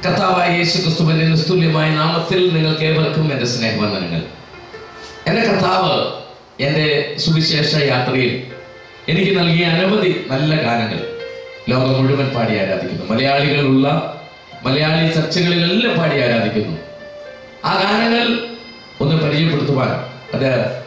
കർത്താവായ യേശു ക്രിസ്തുവിന്റെ നിസ്തുല്യമായ നാമത്തിൽ നിങ്ങൾക്ക് ഏവർക്കും എൻ്റെ സ്നേഹവന്ദനങ്ങൾ എൻ്റെ കർത്താവ് എൻ്റെ സുവിശേഷ യാത്രയിൽ എനിക്ക് നൽകിയ അനവധി നല്ല ഗാനങ്ങൾ ലോകം മുഴുവൻ പാടി ആരാധിക്കുന്നു മലയാളികളുള്ള മലയാളി ചർച്ചകളിലെല്ലാം പാടി ആരാധിക്കുന്നു ആ ഗാനങ്ങൾ ഒന്ന് പരിചയപ്പെടുത്തുവാൻ അത്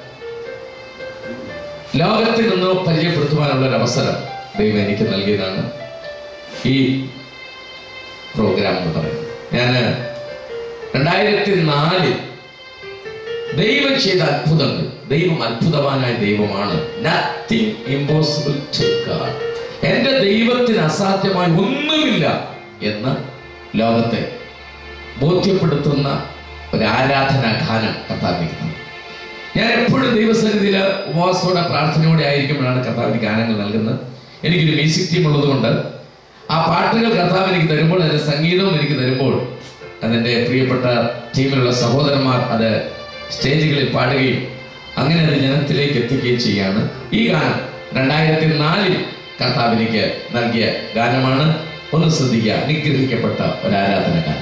ലോകത്തിൽ നിന്ന് പരിചയപ്പെടുത്തുവാനുള്ള ഒരു അവസരം ദൈവം എനിക്ക് നൽകിയതാണ് ഈ പ്രോഗ്രാം എന്ന് പറയുന്നത് ഞാൻ രണ്ടായിരത്തി നാലിൽ ദൈവം ചെയ്ത അത്ഭുതങ്ങൾ ദൈവം അത്ഭുതവാനായ ദൈവമാണ് നത്തിങ് ഇമ്പോസിബിൾ ടു ഗാഡ് എന്റെ ദൈവത്തിന് അസാധ്യമായി ഒന്നുമില്ല എന്ന് ലോകത്തെ ബോധ്യപ്പെടുത്തുന്ന ഒരു ആരാധനാ ഗാനം കർത്താവിരിക്കുന്നത് ഞാൻ എപ്പോഴും ദൈവസന്നിധിയിൽ ഉപവാസത്തോടെ പ്രാർത്ഥനയോടെ ആയിരിക്കുമ്പോഴാണ് കർത്താവിന് ഗാനങ്ങൾ നൽകുന്നത് എനിക്കൊരു മ്യൂസിക് ടീം ഉള്ളതുകൊണ്ട് ആ പാട്ടുകൾ കർത്താവ് എനിക്ക് തരുമ്പോൾ അതിന്റെ സംഗീതവും എനിക്ക് തരുമ്പോൾ അതെന്റെ പ്രിയപ്പെട്ട ടീമിലുള്ള സഹോദരന്മാർ അത് സ്റ്റേജുകളിൽ പാടുകയും അങ്ങനെ അത് ജനത്തിലേക്ക് എത്തിക്കുകയും ചെയ്യാണ് ഈ ഗാനം രണ്ടായിരത്തി നാലിൽ കർത്താവ് എനിക്ക് നൽകിയ ഗാനമാണ് ഒന്ന് ശ്രദ്ധിക്കുക അനുഗ്രഹിക്കപ്പെട്ട ഒരു ആരാധന ഗാനം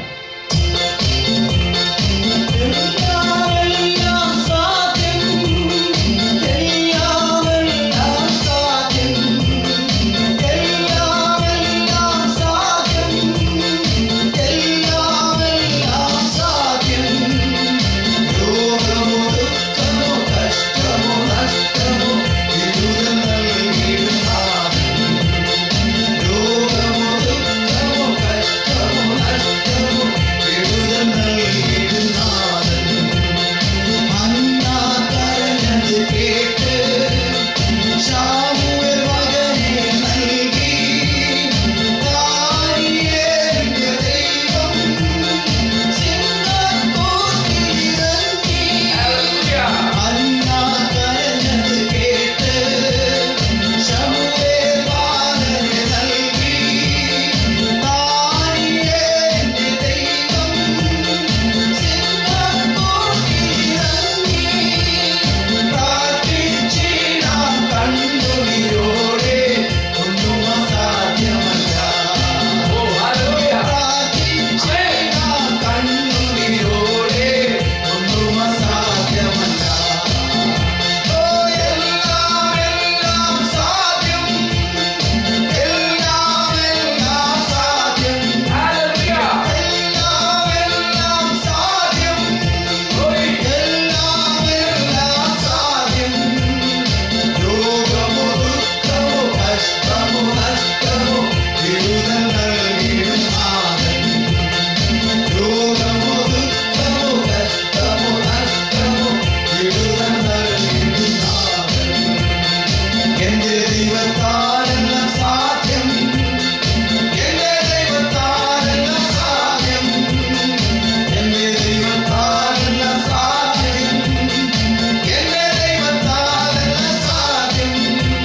എല്ലാം സാധ്യം എല്ലാം എല്ലാം സാധ്യം എല്ലാം എല്ലാം സാധ്യം എല്ലാം എല്ലാം സാധ്യം രോഗമോ ദുഃഖമോ കഷ്ടമോ നഷ്ടമോ വിടുതൽ നൽകിയിടുന്നാഥൻ രോഗമോ ദുഃഖമോ കഷ്ടമോ നഷ്ടമോ വിടുതൽ നൽകിയിടുന്നാഥൻ അന്നാ കരഞ്ഞത് കേട്ട് ശാമുവേൽ മകനെ നൽകി ദാനിയേലിന്റെ ദൈവം സിംഹക്കൂട്ടിലിറങ്ങി അന്നാ കരഞ്ഞത് കേട്ട് ശമൂവേൽ മകനെ നൽകി ദാനിയേലിന്റെ ദൈവം പ്രാർത്ഥിച്ചിടാം കണ്ണുനീരോടെ ഒന്നും അസാധ്യമല്ല പ്രാർത്ഥിച്ചിടാം കണ്ണുനീരോടെ ഒന്നും അസാധ്യമല്ല ഓ എല്ലാം എല്ലാം സാധ്യം എല്ലാം എല്ലാം സാധ്യം എല്ലാം എല്ലാം സാധ്യം എല്ലാം എല്ലാം സാധ്യം രോഗമോ ദുഃഖമോ കഷ്ടമോ നഷ്ടമോ വിടുതൽ നൽകിയിടും നാഥൻ രോഗമോ ദുഃഖമോ കഷ്ടമോ നഷ്ടമോ വിടുതൽ നൽകിയിടും നാഥൻ എന്റെ ദൈവത്താലെല്ലാം സാധ്യം എന്റെ ദൈവത്താലെല്ലാം സാധ്യം എന്റെ ദൈവത്താലെല്ലാം സാധ്യം എന്റെ ദൈവത്താലെല്ലാം സാധ്യം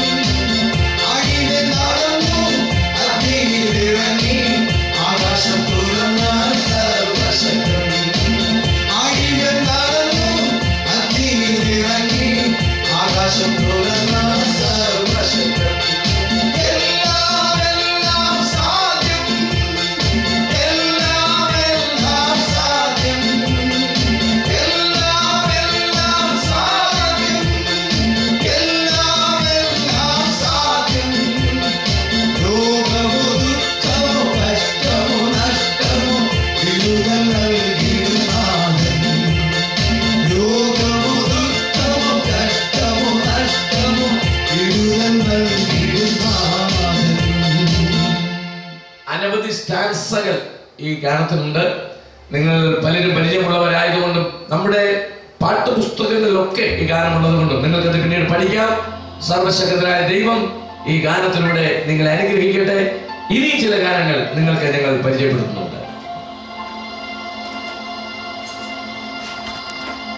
അഴിവ് നടന്നു അഗ്നിയിലിറങ്ങി ആകാശം തുറന്ന സർവശക്തൻ അഴിവ് നടന്നു അഗ്നിയിലിറങ്ങി ആകാശം തുറന്ന സർവശക്തൻ എല്ലാം എല്ലാം സാധ്യം എല്ലാം എല്ലാം സാധ്യം എല്ലാം എല്ലാം സാധ്യം എല്ലാം എല്ലാം സാധ്യം രോഗമോ ദുഃഖമോ കഷ്ടമോ നഷ്ടമോ വിടുതൽ നൽകിയിടും നാഥൻ രോഗമോ ദുഃഖമോ കഷ്ടമോ നഷ്ടമോ വിടുതൽ നൽകിയിടും നാഥൻ അനവധി സ്റ്റാൻസകൾ ഈ ഗാനത്തിനുണ്ട് നിങ്ങൾ പലരും പരിചയമുള്ളവരായതുകൊണ്ടും നമ്മുടെ പാഠപുസ്തകങ്ങളിലൊക്കെ ഈ ഗാനമുള്ളത് കൊണ്ടും നിങ്ങൾക്കത് പിന്നീട് പഠിക്കാം സർവശക്തനായ ദൈവം ഈ ഗാനത്തിലൂടെ നിങ്ങളെ അനുഗ്രഹിക്കട്ടെ ഇനിയും ചില ഗാനങ്ങൾ നിങ്ങൾക്ക് ഞങ്ങൾ പരിചയപ്പെടുത്തുന്നു